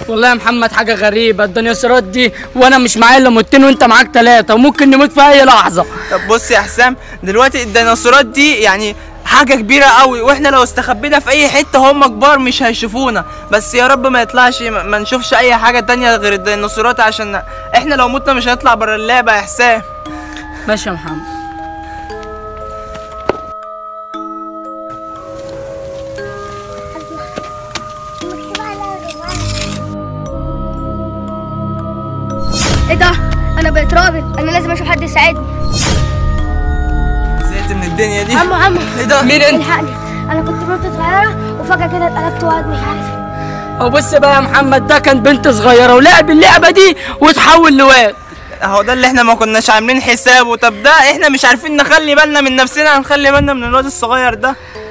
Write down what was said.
والله يا محمد حاجه غريبه الديناصورات دي وانا مش معايا الا موتين وانت معاك ثلاثه وممكن نموت في اي لحظه طب بص يا حسام دلوقتي الديناصورات دي يعني حاجة كبيرة قوي واحنا لو استخبينا في اي حتة هم كبار مش هيشوفونا بس يا رب ما يطلعش ما ما نشوفش اي حاجة تانية غير الديناصورات عشان احنا لو متنا مش هنطلع بره اللعبة يا حسام ماشي يا محمد ايه ده انا بقيت راجل انا لازم اشوف حد يساعدني زهقت من الدنيا دي عمو عمو ايه ده مين انت الحقني انا كنت بنت صغيره وفجاه كده اتقلبت واد مش عارف او بص بقى يا محمد ده كان بنت صغيره ولعب اللعبه دي وتحول لواد اهو ده اللي احنا ما كناش عاملين حسابه طب ده احنا مش عارفين نخلي بالنا من نفسنا هنخلي بالنا من الواد الصغير ده